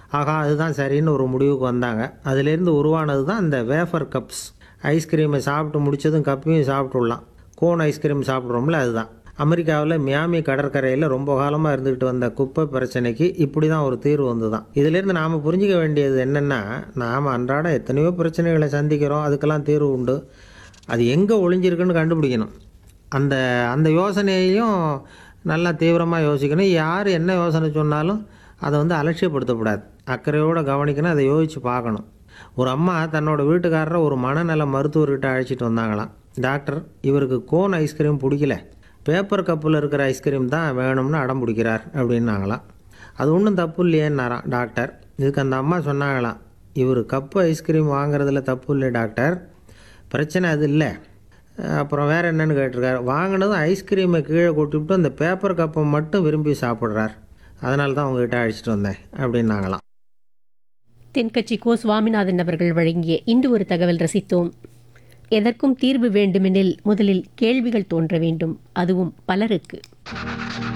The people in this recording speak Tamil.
ஆகா அதுதான் சரின்னு ஒரு முடிவுக்கு வந்தாங்க அதுலேருந்து உருவானது தான் இந்த வேஃபர் கப்ஸ் ஐஸ்கிரீமை சாப்பிட்டு முடிச்சதும் கப்பையும் சாப்பிட்டுடலாம் கோன் ஐஸ்கிரீம் சாப்பிட்றோம்ல அதுதான் அமெரிக்காவில் மியாமி கடற்கரையில் ரொம்ப காலமாக இருந்துக்கிட்டு வந்த குப்பை பிரச்சனைக்கு இப்படி தான் ஒரு தீர்வு வந்து தான் இதிலேருந்து நாம் புரிஞ்சிக்க வேண்டியது என்னென்னா நாம் அன்றாடம் எத்தனையோ பிரச்சனைகளை சந்திக்கிறோம் அதுக்கெல்லாம் தீர்வு உண்டு அது எங்கே ஒளிஞ்சிருக்குன்னு கண்டுபிடிக்கணும் அந்த அந்த யோசனையையும் நல்லா தீவிரமாக யோசிக்கணும் யார் என்ன யோசனை சொன்னாலும் அதை வந்து அலட்சியப்படுத்தக்கூடாது அக்கறையோடு கவனிக்கணும் அதை யோசித்து பார்க்கணும் ஒரு அம்மா தன்னோட வீட்டுக்காரரை ஒரு மனநல மருத்துவர்கிட்ட அழைச்சிட்டு வந்தாங்களாம் டாக்டர் இவருக்கு கோன் ஐஸ்கிரீம் பிடிக்கல பேப்பர் கப்பில் இருக்கிற ஐஸ்கிரீம் தான் வேணும்னு அடம் பிடிக்கிறார் அப்படின்னாங்களாம் அது ஒன்றும் தப்பு இல்லையேன்னாராம் டாக்டர் இதுக்கு அந்த அம்மா சொன்னாங்களாம் இவர் கப்பு ஐஸ்கிரீம் வாங்குறதுல தப்பு இல்லை டாக்டர் பிரச்சனை அது இல்லை அப்புறம் வேறு என்னன்னு கேட்டிருக்காரு வாங்கினதும் ஐஸ்கிரீமை கீழே கொட்டிவிட்டு அந்த பேப்பர் கப்பை மட்டும் விரும்பி சாப்பிட்றார் அதனால தான் உங்ககிட்ட அழைச்சிட்டு வந்தேன் அப்படின்னாங்களாம் தென்கட்சி கோ சுவாமிநாதன் அவர்கள் வழங்கிய இன்று ஒரு தகவல் ரசித்தோம் எதற்கும் தீர்வு வேண்டுமெனில் முதலில் கேள்விகள் தோன்ற வேண்டும் அதுவும் பலருக்கு